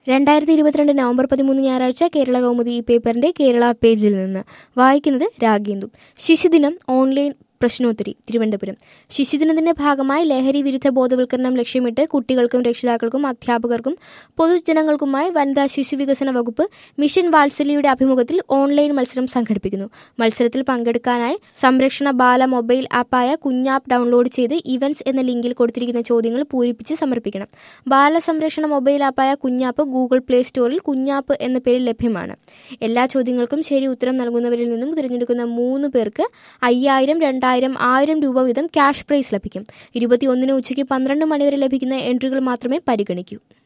രണ്ടായിരത്തി ഇരുപത്തിരണ്ട് നവംബർ പതിമൂന്ന് ഞായറാഴ്ച കേരള കൗമുദി ഈ പേപ്പറിന്റെ കേരള പേജിൽ നിന്ന് വായിക്കുന്നത് രാഗേന്ദു ശിശുദിനം ഓൺലൈൻ പ്രശ്നോത്തരി തിരുവനന്തപുരം ശിശുദിനത്തിന്റെ ഭാഗമായി ലഹരി വിരുദ്ധ ബോധവൽക്കരണം ലക്ഷ്യമിട്ട് കുട്ടികൾക്കും രക്ഷിതാക്കൾക്കും അധ്യാപകർക്കും പൊതുജനങ്ങൾക്കുമായി വനിതാ ശിശു വികസന വകുപ്പ് മിഷൻ വാത്സല്യയുടെ ആഭിമുഖ്യത്തിൽ ഓൺലൈൻ മത്സരം സംഘടിപ്പിക്കുന്നു മത്സരത്തിൽ പങ്കെടുക്കാനായി സംരക്ഷണ ബാല മൊബൈൽ ആപ്പായ കുഞ്ഞാപ്പ് ഡൗൺലോഡ് ചെയ്ത് ഇവന്റ്സ് എന്ന ലിങ്കിൽ കൊടുത്തിരിക്കുന്ന ചോദ്യങ്ങൾ പൂരിപ്പിച്ച് സമർപ്പിക്കണം ബാലസംരക്ഷണ മൊബൈൽ ആപ്പായ കുഞ്ഞാപ്പ് ഗൂഗിൾ പ്ലേ സ്റ്റോറിൽ കുഞ്ഞാപ്പ് എന്ന പേരിൽ ലഭ്യമാണ് എല്ലാ ചോദ്യങ്ങൾക്കും ശരി ഉത്തരം നൽകുന്നവരിൽ നിന്നും തിരഞ്ഞെടുക്കുന്ന മൂന്ന് പേർക്ക് അയ്യായിരം രണ്ടായിരം ആയിരം രൂപ വീതം ക്യാഷ് പ്രൈസ് ലഭിക്കും ഇരുപത്തിയൊന്നിന് ഉച്ചയ്ക്ക് പന്ത്രണ്ട് മണിവരെ ലഭിക്കുന്ന എൻട്രികൾ മാത്രമേ പരിഗണിക്കൂ